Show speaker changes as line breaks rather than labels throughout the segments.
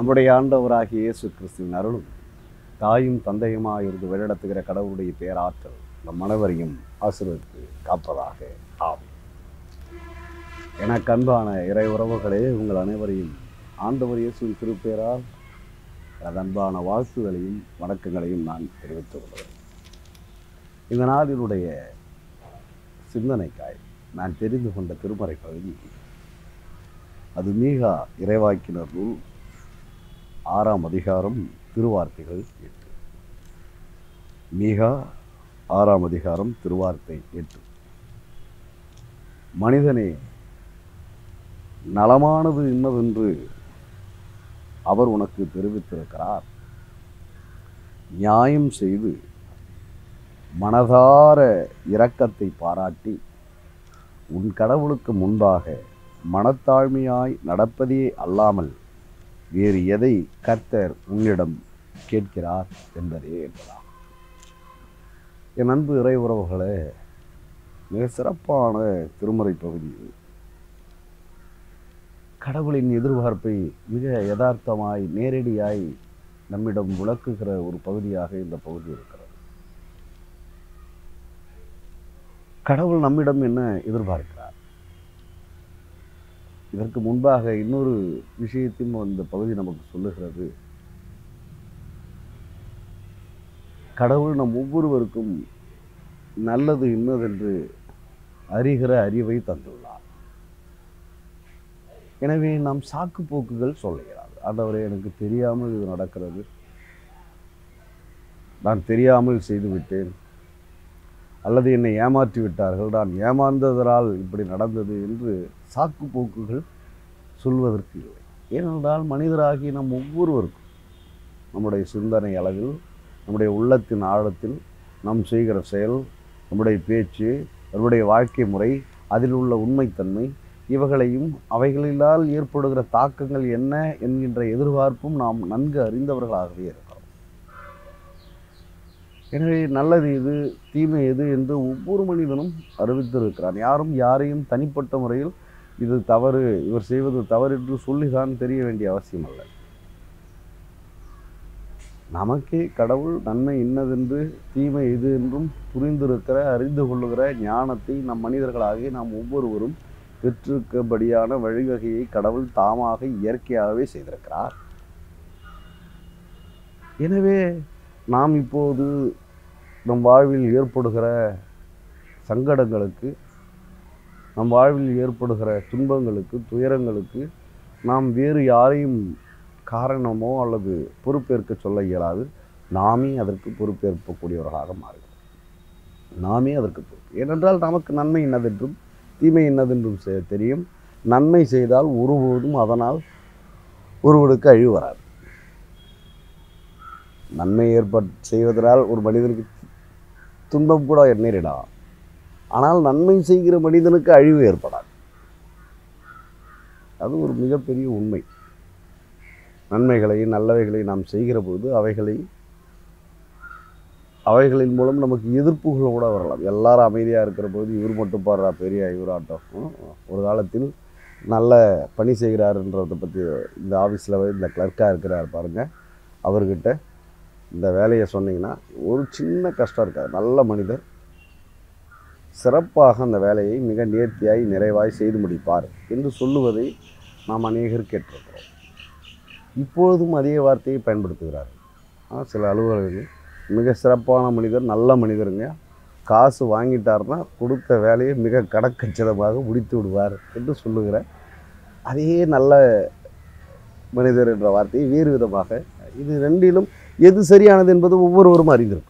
நம்முடைய ஆண்டவராகிய இயேசு கிறிஸ்துவின் அருளும் தாயும் தந்தையுமாக இருந்து வழிநடத்துகிற கடவுளுடைய பேராற்றல் நம் அனைவரையும் ஆசீர்வதித்து காப்பதாக ஆகும் எனக்கு அன்பான இறை உறவுகளே உங்கள் அனைவரையும் ஆண்டவர் இயேசுவின் திருப்பேரால் எனது அன்பான வாழ்த்துதலையும் வணக்கங்களையும் நான் தெரிவித்துக் கொள்கிறேன் இந்த நாளினுடைய சிந்தனைக்காய் நான் தெரிந்து கொண்ட திருமறை பகுதி அது மீகா இறைவாக்கினர் நூல் ஆறாம் அதிகாரம் திருவார்த்தைகள் எட்டு மீகா ஆறாம் அதிகாரம் திருவார்த்தை எட்டு மனிதனே நலமானது இன்னதென்று அவர் உனக்கு தெரிவித்திருக்கிறார் நியாயம் செய்து மனதார இரக்கத்தை பாராட்டி உன் கடவுளுக்கு முன்பாக மனத்தாழ்மையாய் நடப்பதே அல்லாமல் வேறு எதை கர்த்தர் உன்னிடம் கேட்கிறார் என்பதே என்பதாம் என் அன்பு இறை உறவுகளே மிக சிறப்பான திருமறை பகுதி இது கடவுளின் எதிர்பார்ப்பை மிக யதார்த்தமாய் நேரடியாய் நம்மிடம் விளக்குகிற ஒரு பகுதியாக இந்த பகுதி இருக்கிறது கடவுள் நம்மிடம் என்ன எதிர்பார்க்கிறார் இதற்கு முன்பாக இன்னொரு விஷயத்தையும் அந்த பகுதி நமக்கு சொல்லுகிறது கடவுள் நம் ஒவ்வொருவருக்கும் நல்லது இன்னதென்று அறிகிற அறிவை தந்துள்ளார் எனவே நாம் சாக்கு போக்குகள் சொல்லுகிறார் ஆண்டவரே எனக்கு தெரியாமல் இது நடக்கிறது நான் தெரியாமல் செய்து விட்டேன் அல்லது என்னை ஏமாற்றி விட்டார்கள் நான் ஏமாந்ததனால் இப்படி நடந்தது என்று சாக்கு போக்குகள் சொல்வதற்கு இல்லை ஏனென்றால் மனிதராகி நம் ஒவ்வொருவருக்கும் நம்முடைய சிந்தனை அளவில் நம்முடைய உள்ளத்தின் ஆழத்தில் நாம் செய்கிற செயல் நம்முடைய பேச்சு நம்முடைய வாழ்க்கை முறை அதில் உள்ள உண்மைத்தன்மை இவைகளையும் அவைகளினால் ஏற்படுகிற தாக்கங்கள் என்ன என்கின்ற எதிர்பார்ப்பும் நாம் நன்கு அறிந்தவர்களாகவே இருக்கிறோம் எனவே நல்லது எது தீமை எது என்று ஒவ்வொரு மனிதனும் அறிவித்திருக்கிறான் யாரும் யாரையும் தனிப்பட்ட முறையில் இது தவறு இவர் செய்வது தவறு என்று சொல்லிதான் தெரிய வேண்டிய அவசியம் அல்ல நமக்கே கடவுள் நன்மை இன்னதென்று தீமை எது என்றும் புரிந்திருக்கிற அறிந்து கொள்ளுகிற ஞானத்தை நம் மனிதர்களாகி நாம் ஒவ்வொருவரும் பெற்றிருக்கபடியான வழிவகையை கடவுள் தாமாக இயற்கையாகவே செய்திருக்கிறார் எனவே நாம் இப்போது நம் வாழ்வில் ஏற்படுகிற சங்கடங்களுக்கு நம் வாழ்வில் ஏற்படுகிற துன்பங்களுக்கு துயரங்களுக்கு நாம் வேறு யாரையும் காரணமோ அல்லது பொறுப்பேற்க சொல்ல இயலாது நாமே அதற்கு பொறுப்பேற்கக்கூடியவர்களாக மாறுகிறோம் நாமே அதற்கு பொறுப்பு ஏனென்றால் நமக்கு நன்மை என்னதென்றும் தீமை என்னதென்றும் செ- தெரியும் நன்மை செய்தால் ஒருபோதும் அதனால் ஒருவனுக்கு அழிவு வராது நன்மை ஏற்பட் செய்வதனால் ஒரு மனிதனுக்கு துன்பம் கூட நேரிடலாம் ஆனால் நன்மை செய்கிற மனிதனுக்கு அழிவு ஏற்படாது அது ஒரு மிகப்பெரிய உண்மை நன்மைகளை நல்லவைகளை நாம் செய்கிற போது அவைகளை அவைகளின் மூலம் நமக்கு எதிர்ப்புகள் கூட வரலாம் எல்லாரும் அமைதியாக இருக்கிற போது இவர் மட்டும் பாடுறா பெரிய இவராட்டம் ம், ஒரு காலத்தில் நல்ல பணி செய்கிறாருன்றதை பற்றி இந்த ஆஃபீஸில் இந்த கிளர்க்காக இருக்கிறார் பாருங்கள் அவர்கிட்ட இந்த வேலையை சொன்னீங்கன்னா ஒரு சின்ன கஷ்டம் இருக்காது நல்ல மனிதர் சிறப்பாக அந்த வேலையை மிக நேர்த்தியாய் நிறைவாய் செய்து முடிப்பார் என்று சொல்லுவதை நாம் அநேகர் கேட்டிருக்கிறோம் இப்பொழுதும் அதே வார்த்தையை பயன்படுத்துகிறார்கள் ஆனால் சில அலுவலகங்கள் மிக சிறப்பான மனிதர் நல்ல மனிதருங்க காசு வாங்கிட்டாருன்னா கொடுத்த வேலையை மிக கடக்கச்சிதமாக முடித்து விடுவார் என்று சொல்லுகிற அதே நல்ல மனிதர் என்ற வார்த்தையை வேறு விதமாக இது ரெண்டிலும் எது சரியானது என்பது ஒவ்வொருவரும் அறிந்திருக்கிறோம்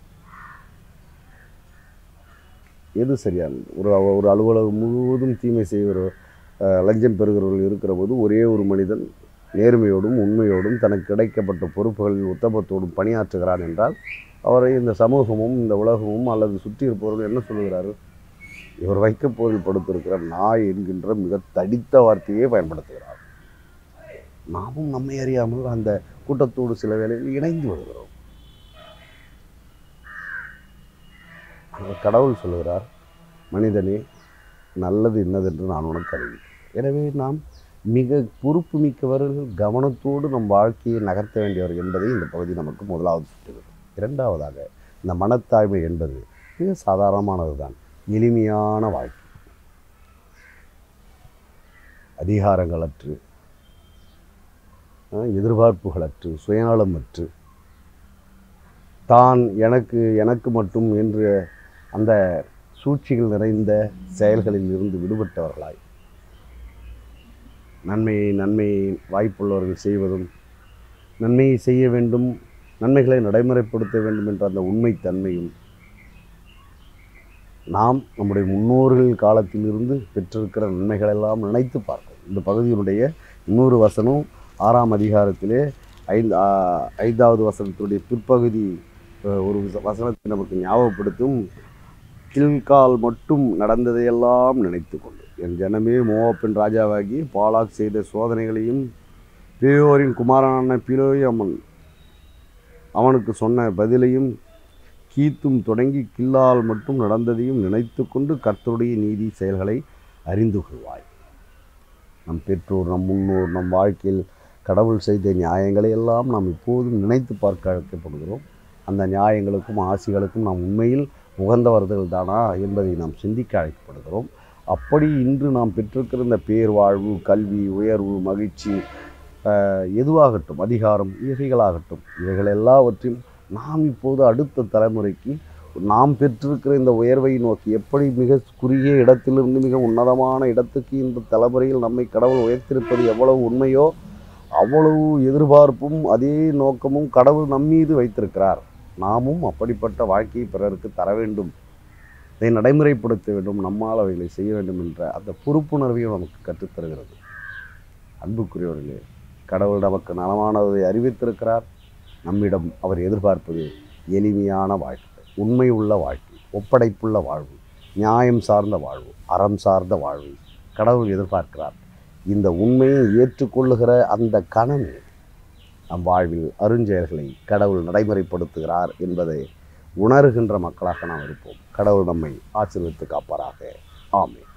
எது சரியானது ஒரு ஒரு அலுவலகம் முழுவதும் தீமை செய்கிற அஹ், லஞ்சம் பெறுகிறவர்கள் இருக்கிற போது ஒரே ஒரு மனிதன் நேர்மையோடும் உண்மையோடும் தனக்கு கிடைக்கப்பட்ட பொறுப்புகளில் உத்தமத்தோடும் பணியாற்றுகிறான் என்றால் அவரை இந்த சமூகமும் இந்த உலகமும் அல்லது சுற்றி இருப்பவர்கள் என்ன சொல்லுகிறார்கள் இவர் வைக்கப் போரில் படுத்திருக்கிற நாய் என்கின்ற மிக தடித்த வார்த்தையே பயன்படுத்துகிறார் நாமும் நம்மை அறியாமல் அந்த கூட்டத்தோடு சில வேளைகளில் இணைந்து விடுகிறோம் அந்த கடவுள் சொல்லுகிறார் மனிதனே நல்லது இன்னதென்று நான் உனக்கு அறிவிக்கிறேன் எனவே நாம் மிக பொறுப்பு மிக்கவர்கள் கவனத்தோடு நம் வாழ்க்கையை நகர்த்த வேண்டியவர் என்பதை இந்த பகுதி நமக்கு முதலாவது சுட்டுகிறது இரண்டாவதாக இந்த மனத்தாய்மை என்பது மிக சாதாரணமானது தான் எளிமையான வாழ்க்கை அதிகாரங்களற்று அஹ், எதிர்பார்ப்புகளற்று சுயநலமற்று தான் எனக்கு எனக்கு மட்டும் என்று அந்த சூழ்ச்சிகள் நிறைந்த செயல்களில் இருந்து விடுபட்டவர்களாய் நன்மையை நன்மையை வாய்ப்புள்ளவர்கள் செய்வதும் நன்மையை செய்ய வேண்டும் நன்மைகளை நடைமுறைப்படுத்த வேண்டும் என்ற அந்த உண்மைத்தன்மையும் நாம் நம்முடைய முன்னோர்கள் காலத்திலிருந்து பெற்றிருக்கிற நன்மைகளெல்லாம் நினைத்து பார்க்கும் இந்த பகுதியினுடைய இன்னொரு வசனம் ஆறாம் அதிகாரத்திலே ஐந்து ஆ, ஐந்தாவது வசனத்தினுடைய பிற்பகுதி அஹ், ஒரு வச- வசனத்தை நமக்கு ஞாபகப்படுத்தும் கில்கால் மட்டும் நடந்ததையெல்லாம் நினைத்து கொண்டு என் ஜனமே மோவாப்பின் ராஜாவாகி பாலாக் செய்த சோதனைகளையும் பேயோரின் குமாரனான பிலோயம்மன் அவனுக்கு சொன்ன பதிலையும் கீத்தும் தொடங்கி கில்லால் மட்டும் நடந்ததையும் நினைத்து கொண்டு கர்த்தருடைய நீதி செயல்களை அறிந்து கொள்வாய் நம் பெற்றோர் நம் முன்னோர் நம் வாழ்க்கையில் கடவுள் செய்த நியாயங்களை எல்லாம் நாம் இப்போதும் நினைத்து பார்க்க அழைக்கப்படுகிறோம் அந்த நியாயங்களுக்கும் ஆசிகளுக்கும் நாம் உண்மையில் உகந்தவர்கள் தானா என்பதை நாம் சிந்திக்க அழைக்கப்படுகிறோம் அப்படி இன்று நாம் பெற்றிருக்கிற இந்த பேர் வாழ்வு கல்வி உயர்வு மகிழ்ச்சி ஆஹ், எதுவாகட்டும் அதிகாரம் இவைகளாகட்டும் இவைகள் எல்லாவற்றையும் நாம் இப்போது அடுத்த தலைமுறைக்கு நாம் பெற்றிருக்கிற இந்த உயர்வை நோக்கி எப்படி மிக குறுகிய இடத்திலிருந்து மிக உன்னதமான இடத்துக்கு இந்த தலைமுறையில் நம்மை கடவுள் உயர்த்திருப்பது எவ்வளவு உண்மையோ அவ்வளவு எதிர்பார்ப்பும் அதே நோக்கமும் கடவுள் நம்மீது வைத்திருக்கிறார் நாமும் அப்படிப்பட்ட வாழ்க்கையை பிறருக்கு தர வேண்டும் இதை நடைமுறைப்படுத்த வேண்டும் நம்மால் அவைகளை செய்ய வேண்டும் என்ற அந்த பொறுப்புணர்வையும் நமக்கு கற்றுத்தருகிறது அன்புக்குரியவர்களே கடவுள் நமக்கு நலமானதை அறிவித்திருக்கிறார் நம்மிடம் அவர் எதிர்பார்ப்பது எளிமையான வாழ்க்கை உண்மை உள்ள வாழ்க்கை ஒப்படைப்புள்ள வாழ்வு நியாயம் சார்ந்த வாழ்வு அறம் சார்ந்த வாழ்வு கடவுள் எதிர்பார்க்கிறார் இந்த உண்மையை ஏற்றுக்கொள்ளுகிற அந்த கணமே நம் வாழ்வில் அருஞ்செயல்களை கடவுள் நடைமுறைப்படுத்துகிறார் என்பதை உணர்கின்ற மக்களாக நாம் இருப்போம் கடவுள் நம்மை ஆசீர்வதித்து காப்பாராக ஆமென்